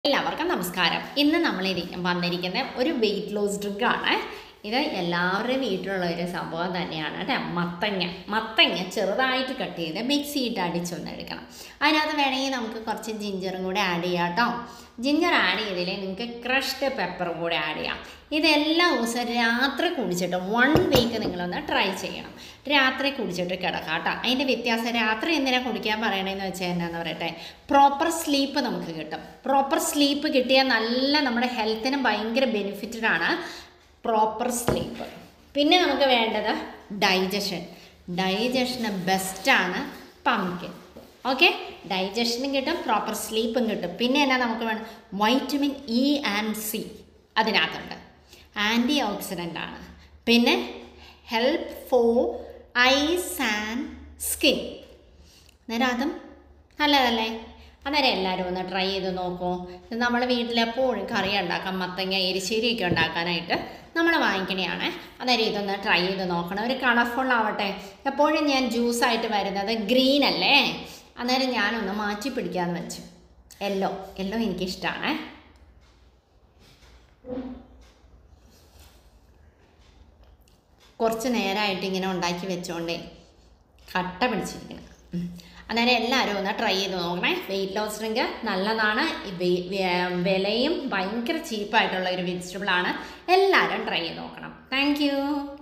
എല്ലാവർക്കും നമസ്കാരം ഇന്ന് നമ്മൾ വന്നിരിക്കുന്ന ഒരു വെയിറ്റ് ലോസ് ഡ്രിങ്ക് ആണ് ഇത് എല്ലാവരുടെയും വീട്ടിലുള്ള ഒരു സംഭവം തന്നെയാണ് കേട്ടോ മത്തങ്ങ മത്തങ്ങ ചെറുതായിട്ട് കട്ട് ചെയ്ത് മിക്സിയിട്ട് അടിച്ചൊന്ന് എടുക്കണം അതിനകത്ത് വേണമെങ്കിൽ നമുക്ക് കുറച്ച് ജിഞ്ചറും കൂടെ ആഡ് ചെയ്യാം കേട്ടോ ജിഞ്ചർ ആഡ് ചെയ്തതിൽ നിങ്ങൾക്ക് ക്രഷ്ഡ് പെപ്പറും കൂടെ ആഡ് ചെയ്യാം ഇതെല്ലാ ദിവസവും രാത്രി കുടിച്ചിട്ട് വൺ വീക്ക് നിങ്ങളൊന്ന് ട്രൈ ചെയ്യണം രാത്രി കുടിച്ചിട്ട് കിടക്കാം കേട്ടോ അതിൻ്റെ വ്യത്യാസം രാത്രി എന്തിനാണ് കുടിക്കാൻ പറയണതെന്ന് വെച്ചാൽ എന്നാന്ന് പറയട്ടെ പ്രോപ്പർ സ്ലീപ്പ് നമുക്ക് കിട്ടും പ്രോപ്പർ സ്ലീപ്പ് കിട്ടിയാൽ നല്ല നമ്മുടെ ഹെൽത്തിന് ഭയങ്കര ബെനിഫിറ്റഡ് ആണ് പ്രോപ്പർ സ്ലീപ്പ് പിന്നെ നമുക്ക് വേണ്ടത് ഡൈജഷൻ ഡൈജഷന് ബെസ്റ്റാണ് പംകിൻ ഓക്കെ ഡൈജഷനും കിട്ടും പ്രോപ്പർ സ്ലീപ്പും കിട്ടും പിന്നെ എന്നാ നമുക്ക് വേണം വൈറ്റമിൻ ഇ ആൻഡ് സി അതിനകത്തുണ്ട് ആൻറ്റി ഓക്സിഡൻ്റ് ആണ് പിന്നെ help for eyes and skin അന്നേരം അതും നല്ലതല്ലേ അന്നേരം എല്ലാവരും ഒന്ന് ട്രൈ ചെയ്ത് നോക്കൂ ഇത് നമ്മൾ വീട്ടിലെപ്പോഴും കറി ഉണ്ടാക്കാം മത്തങ്ങ എരിശ്ശേരിയൊക്കെ ഉണ്ടാക്കാനായിട്ട് നമ്മൾ വാങ്ങിക്കണയാണ് അന്നേരം ഇതൊന്ന് ട്രൈ ചെയ്ത് നോക്കണം ഒരു കളർഫുൾ ആവട്ടെ എപ്പോഴും ഞാൻ ജ്യൂസായിട്ട് വരുന്നത് ഗ്രീൻ അല്ലേ അന്നേരം ഞാനൊന്ന് മാറ്റി പിടിക്കാമെന്ന് വെച്ചു യെല്ലോ യെല്ലോ എനിക്കിഷ്ടമാണ് കുറച്ച് നേരമായിട്ട് ഇങ്ങനെ ഉണ്ടാക്കി വെച്ചോണ്ടേ കട്ട പിടിച്ചിരിക്കണം ഉം. അന്നേരം എല്ലാവരും ഒന്ന് ട്രൈ ചെയ്ത് നോക്കണേ വെയിറ്റ് ലോസ് ഡ്രിങ്ക് നല്ലതാണ് ഈ വെ- വെ- വിലയും ഭയങ്കര ചീപ്പായിട്ടുള്ള ഒരു വെജിറ്റബിളാണ് എല്ലാവരും ട്രൈ ചെയ്ത് നോക്കണം താങ്ക്